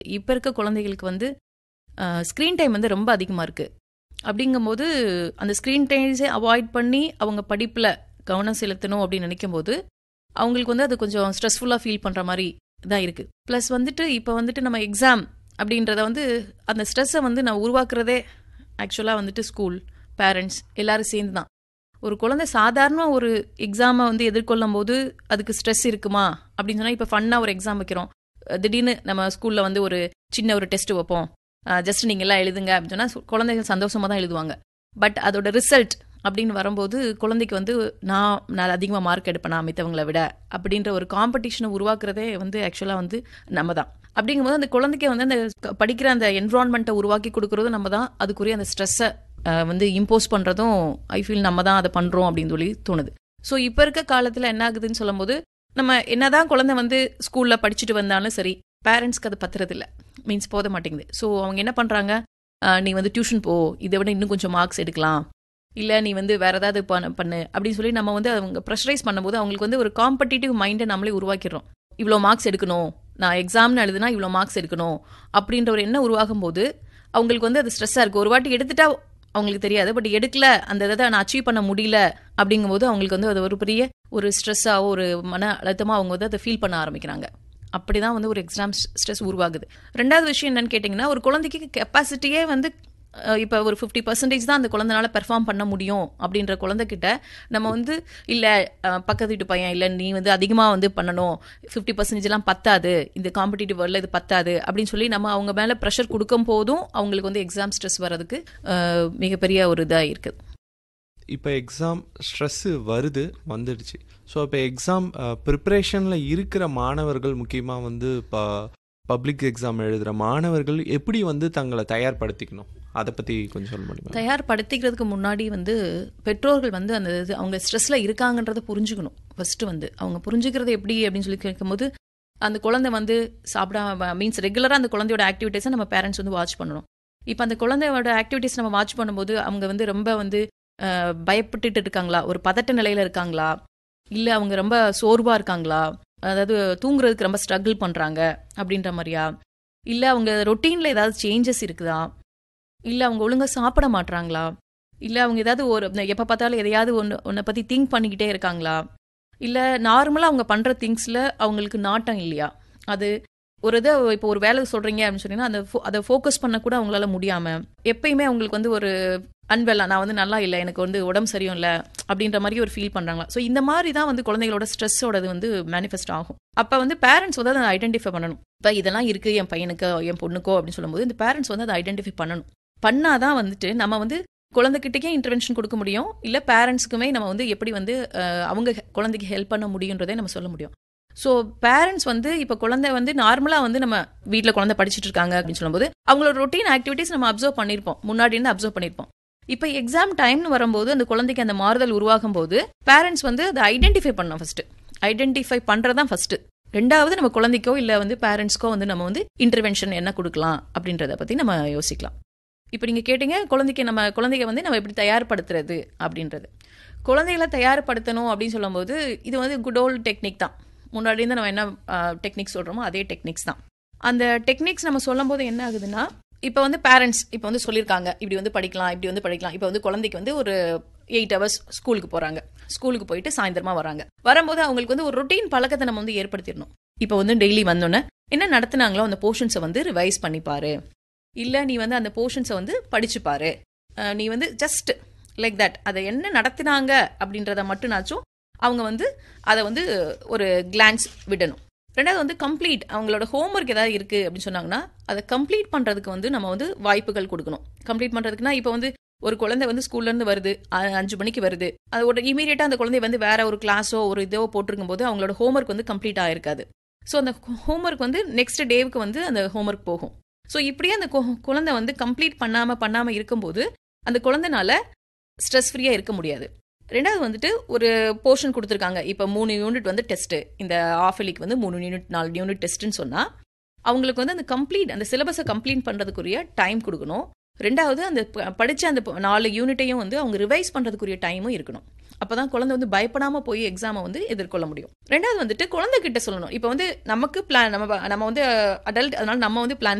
இப்போ இருக்க குழந்தைகளுக்கு வந்து ஸ்க்ரீன் டைம் வந்து ரொம்ப அதிகமாக இருக்குது அப்படிங்கும்போது அந்த ஸ்க்ரீன் டைம்ஸே அவாய்ட் பண்ணி அவங்க படிப்பில் கவனம் செலுத்தணும் அப்படின்னு நினைக்கும் போது அவங்களுக்கு வந்து அது கொஞ்சம் ஸ்ட்ரெஸ்ஃபுல்லாக ஃபீல் பண்ணுற மாதிரி தான் இருக்குது ப்ளஸ் வந்துட்டு இப்போ வந்துட்டு நம்ம எக்ஸாம் அப்படின்றத வந்து அந்த ஸ்ட்ரெஸ்ஸை வந்து நான் உருவாக்குறதே ஆக்சுவலாக வந்துட்டு ஸ்கூல் பேரண்ட்ஸ் எல்லாரும் சேர்ந்து தான் ஒரு குழந்தை சாதாரண ஒரு எக்ஸாமை வந்து எதிர்கொள்ளும் போது அதுக்கு ஸ்ட்ரெஸ் இருக்குமா அப்படின்னு சொன்னால் இப்போ ஃபன்னாக ஒரு எக்ஸாம் வைக்கிறோம் திடீர்னு நம்ம ஸ்கூலில் வந்து ஒரு சின்ன ஒரு டெஸ்ட் வைப்போம் ஜஸ்ட் நீங்கள் எல்லாம் எழுதுங்க அப்படின்னு சொன்னால் குழந்தைகள் சந்தோஷமாக தான் எழுதுவாங்க பட் அதோட ரிசல்ட் அப்படின்னு வரும்போது குழந்தைக்கு வந்து நான் நான் அதிகமாக மார்க் எடுப்பேனா மித்தவங்களை விட அப்படின்ற ஒரு காம்படிஷனை உருவாக்குறதே வந்து ஆக்சுவலாக வந்து நம்ம தான் அப்படிங்கும்போது அந்த குழந்தைக்கு வந்து அந்த படிக்கிற அந்த என்விரான்மெண்ட்டை உருவாக்கி கொடுக்குறதும் நம்ம தான் அதுக்குரிய அந்த ஸ்ட்ரெஸ்ஸை வந்து இம்போஸ் பண்ணுறதும் ஐ ஃபீல் நம்ம தான் அதை பண்ணுறோம் அப்படின்னு சொல்லி தோணுது ஸோ இப்போ இருக்க காலத்தில் என்ன ஆகுதுன்னு சொல்லும்போது நம்ம என்னதான் குழந்தை வந்து ஸ்கூலில் படிச்சுட்டு வந்தாலும் சரி பேரண்ட்ஸ்க்கு அது பத்துறதில்ல மீன்ஸ் போத மாட்டேங்குது ஸோ அவங்க என்ன பண்ணுறாங்க நீ வந்து டியூஷன் போ இதை விட இன்னும் கொஞ்சம் மார்க்ஸ் எடுக்கலாம் இல்லை நீ வந்து வேற ஏதாவது பண்ண பண்ணு அப்படின்னு சொல்லி நம்ம வந்து அவங்க ப்ரெஷரைஸ் பண்ணும்போது அவங்களுக்கு வந்து ஒரு காம்படிட்டிவ் மைண்டை நம்மளே உருவாக்கிடுறோம் இவ்வளோ மார்க்ஸ் எடுக்கணும் நான் எக்ஸாம்னு எழுதுனா இவ்வளோ மார்க்ஸ் எடுக்கணும் அப்படின்ற ஒரு எண்ணம் உருவாகும் போது அவங்களுக்கு வந்து அது ஸ்ட்ரெஸ்ஸாக இருக்குது ஒரு வாட்டி எடுத்துட்டா அவங்களுக்கு தெரியாது பட் எடுக்கல அந்த இதை நான் அச்சீவ் பண்ண முடியல அப்படிங்கும்போது அவங்களுக்கு வந்து அது ஒரு பெரிய ஒரு ஸ்ட்ரெஸ்ஸாவோ ஒரு மன அழுத்தமாக அவங்க வந்து அதை ஃபீல் பண்ண ஆரம்பிக்கிறாங்க அப்படிதான் வந்து ஒரு எக்ஸாம் ஸ்ட்ரெஸ் உருவாகுது ரெண்டாவது விஷயம் என்னன்னு கேட்டிங்கன்னா ஒரு குழந்தைக்கு கெப்பாசிட்டியே வந்து இப்போ ஒரு ஃபிஃப்டி பர்சன்டேஜ் தான் அந்த குழந்தைனால பெர்ஃபார்ம் பண்ண முடியும் அப்படின்ற குழந்தைகிட்ட நம்ம வந்து இல்லை பக்கத்து வீட்டு பையன் இல்லை நீ வந்து அதிகமாக வந்து பண்ணணும் ஃபிஃப்டி பர்சன்டேஜ்லாம் பத்தாது இந்த காம்படிட்டிவ் வேர்ல்டில் இது பத்தாது அப்படின்னு சொல்லி நம்ம அவங்க மேலே ப்ரெஷர் கொடுக்கும் போதும் அவங்களுக்கு வந்து எக்ஸாம் ஸ்ட்ரெஸ் வர்றதுக்கு மிகப்பெரிய ஒரு இதாக இருக்குது இப்போ எக்ஸாம் ஸ்ட்ரெஸ்ஸு வருது வந்துடுச்சு ஸோ இப்போ எக்ஸாம் ப்ரிப்ரேஷனில் இருக்கிற மாணவர்கள் முக்கியமாக வந்து இப்போ பப்ளிக் எக்ஸாம் எழுதுகிற மாணவர்கள் எப்படி வந்து தங்களை தயார்படுத்திக்கணும் அதை பற்றி கொஞ்சம் சொல்ல முடியுமா தயார்படுத்திக்கிறதுக்கு முன்னாடி வந்து பெற்றோர்கள் வந்து அந்த இது அவங்க ஸ்ட்ரெஸ்ஸில் இருக்காங்கன்றதை புரிஞ்சுக்கணும் ஃபர்ஸ்ட் வந்து அவங்க புரிஞ்சுக்கிறது எப்படி அப்படின்னு சொல்லி கேட்கும்போது அந்த குழந்தை வந்து சாப்பிடாம மீன்ஸ் ரெகுலராக அந்த குழந்தையோட ஆக்டிவிட்டீஸை நம்ம பேரண்ட்ஸ் வந்து வாட்ச் பண்ணணும் இப்போ அந்த குழந்தையோட ஆக்டிவிட்டீஸ் நம்ம வாட்ச் பண்ணும்போது அவங்க வந்து ரொம்ப வந்து பயப்பட்டுட்டு இருக்காங்களா ஒரு பதட்ட நிலையில் இருக்காங்களா இல்லை அவங்க ரொம்ப சோர்வாக இருக்காங்களா அதாவது தூங்குறதுக்கு ரொம்ப ஸ்ட்ரகிள் பண்ணுறாங்க அப்படின்ற மாதிரியா இல்லை அவங்க ரொட்டீனில் ஏதாவது சேஞ்சஸ் இருக்குதா இல்லை அவங்க ஒழுங்காக சாப்பிட மாட்றாங்களா இல்லை அவங்க ஏதாவது ஒரு எப்போ பார்த்தாலும் எதையாவது ஒன்று ஒன்றை பற்றி திங்க் பண்ணிக்கிட்டே இருக்காங்களா இல்லை நார்மலாக அவங்க பண்ணுற திங்ஸில் அவங்களுக்கு நாட்டம் இல்லையா அது ஒரு இதை இப்போ ஒரு வேலை சொல்கிறீங்க அப்படின்னு சொன்னீங்கன்னா அந்த அதை ஃபோக்கஸ் பண்ணக்கூட அவங்களால முடியாமல் எப்பயுமே அவங்களுக்கு வந்து ஒரு அன்வெல்லா நான் வந்து நல்லா இல்லை எனக்கு வந்து உடம்பு சரியும் இல்லை அப்படின்ற மாதிரி ஒரு ஃபீல் பண்ணுறாங்களா ஸோ இந்த மாதிரி தான் வந்து குழந்தைகளோட ஸ்ட்ரெஸ்ஸோடது வந்து மேனிஃபெஸ்ட் ஆகும் அப்போ வந்து பேரண்ட்ஸ் வந்து அதை ஐடென்டிஃபை பண்ணணும் இப்போ இதெல்லாம் இருக்குது என் பையனுக்கோ என் பொண்ணுக்கோ அப்படின்னு சொல்லும்போது இந்த பேரண்ட்ஸ் வந்து அதை ஐடென்டிஃபை பண்ணணும் பண்ணாதான் வந்துட்டு நம்ம வந்து குழந்தைகிட்டக்கே இன்டர்வென்ஷன் கொடுக்க முடியும் இல்லை பேரண்ட்ஸுக்குமே நம்ம வந்து எப்படி வந்து அவங்க குழந்தைக்கு ஹெல்ப் பண்ண முடியுன்றதே நம்ம சொல்ல முடியும் ஸோ பேரண்ட்ஸ் வந்து இப்போ குழந்தை வந்து நார்மலாக வந்து நம்ம வீட்டில் குழந்தை படிச்சுட்டு இருக்காங்க அப்படின்னு சொல்லும்போது அவங்களோட ரொட்டீன் ஆக்டிவிட்டிஸ் நம்ம அப்சர்வ் பண்ணியிருப்போம் முன்னாடி இருந்து அப்சர்வ் பண்ணியிருப்போம் இப்போ எக்ஸாம் டைம்னு வரும்போது அந்த குழந்தைக்கு அந்த மாறுதல் உருவாகும் போது பேரண்ட்ஸ் வந்து அதை ஐடென்டிஃபை பண்ணோம் ஃபர்ஸ்ட் ஐடென்டிஃபை பண்ணுறதான் ஃபர்ஸ்ட் ரெண்டாவது நம்ம குழந்தைக்கோ இல்லை வந்து பேரண்ட்ஸ்க்கோ வந்து நம்ம வந்து இன்டர்வென்ஷன் என்ன கொடுக்கலாம் அப்படின்றத பற்றி நம்ம யோசிக்கலாம் இப்போ நீங்கள் கேட்டீங்க குழந்தைக்கு நம்ம குழந்தைங்க வந்து நம்ம எப்படி தயார்படுத்துறது அப்படின்றது குழந்தைகளை தயார்படுத்தணும் அப்படின்னு சொல்லும்போது இது வந்து குட் ஓல்டு டெக்னிக் தான் முன்னாடி இருந்து நம்ம என்ன டெக்னிக்ஸ் சொல்கிறோமோ அதே டெக்னிக்ஸ் தான் அந்த டெக்னிக்ஸ் நம்ம சொல்லும் போது என்ன ஆகுதுன்னா இப்போ வந்து பேரண்ட்ஸ் இப்போ வந்து சொல்லியிருக்காங்க இப்படி வந்து படிக்கலாம் இப்படி வந்து படிக்கலாம் இப்போ வந்து குழந்தைக்கு வந்து ஒரு எயிட் ஹவர்ஸ் ஸ்கூலுக்கு போகிறாங்க ஸ்கூலுக்கு போயிட்டு சாயந்தரமா வராங்க வரும்போது அவங்களுக்கு வந்து ஒரு ரொட்டீன் பழக்கத்தை நம்ம வந்து ஏற்படுத்திடணும் இப்போ வந்து டெய்லி வந்தோன்னே என்ன நடத்துனாங்களோ அந்த போர்ஷன்ஸை வந்து ரிவைஸ் பண்ணிப்பாரு இல்லை நீ வந்து அந்த போர்ஷன்ஸை வந்து படிச்சுப்பாரு நீ வந்து ஜஸ்ட் லைக் தட் அதை என்ன நடத்தினாங்க அப்படின்றத மட்டும்னாச்சும் அவங்க வந்து அதை வந்து ஒரு கிளான்ஸ் விடணும் ரெண்டாவது வந்து கம்ப்ளீட் அவங்களோட ஹோம்ஒர்க் ஏதாவது இருக்குது அப்படின்னு சொன்னாங்கன்னா அதை கம்ப்ளீட் பண்ணுறதுக்கு வந்து நம்ம வந்து வாய்ப்புகள் கொடுக்கணும் கம்ப்ளீட் பண்ணுறதுக்குனா இப்போ வந்து ஒரு குழந்தை வந்து ஸ்கூல்லேருந்து வருது அஞ்சு மணிக்கு வருது அது ஒரு இமீடியட்டாக அந்த குழந்தை வந்து வேற ஒரு கிளாஸோ ஒரு இதோ போட்டிருக்கும் போது அவங்களோட ஹோம்ஒர்க் வந்து கம்ப்ளீட் ஆயிருக்காது ஸோ அந்த ஹோம்ஒர்க் வந்து நெக்ஸ்ட் டேவுக்கு வந்து அந்த ஹோம்ஒர்க் போகும் ஸோ இப்படியே அந்த குழந்தை வந்து கம்ப்ளீட் பண்ணாமல் பண்ணாமல் இருக்கும்போது அந்த குழந்தைனால ஸ்ட்ரெஸ் ஃப்ரீயாக இருக்க முடியாது ரெண்டாவது வந்துட்டு ஒரு போர்ஷன் கொடுத்துருக்காங்க இப்போ மூணு யூனிட் வந்து டெஸ்ட்டு இந்த ஆஃபலிக்கு வந்து மூணு யூனிட் நாலு யூனிட் டெஸ்ட்டுன்னு சொன்னால் அவங்களுக்கு வந்து அந்த கம்ப்ளீட் அந்த சிலபஸை கம்ப்ளீட் பண்ணுறதுக்குரிய டைம் கொடுக்கணும் ரெண்டாவது அந்த படித்த அந்த நாலு யூனிட்டையும் வந்து அவங்க ரிவைஸ் பண்ணுறதுக்குரிய டைமும் இருக்கணும் அப்பதான் குழந்தை வந்து பயப்படாம போய் எக்ஸாமை வந்து எதிர்கொள்ள முடியும் ரெண்டாவது வந்துட்டு குழந்தை கிட்ட சொல்லணும் இப்போ வந்து நமக்கு பிளான் நம்ம நம்ம வந்து அடல்ட் அதனால நம்ம வந்து பிளான்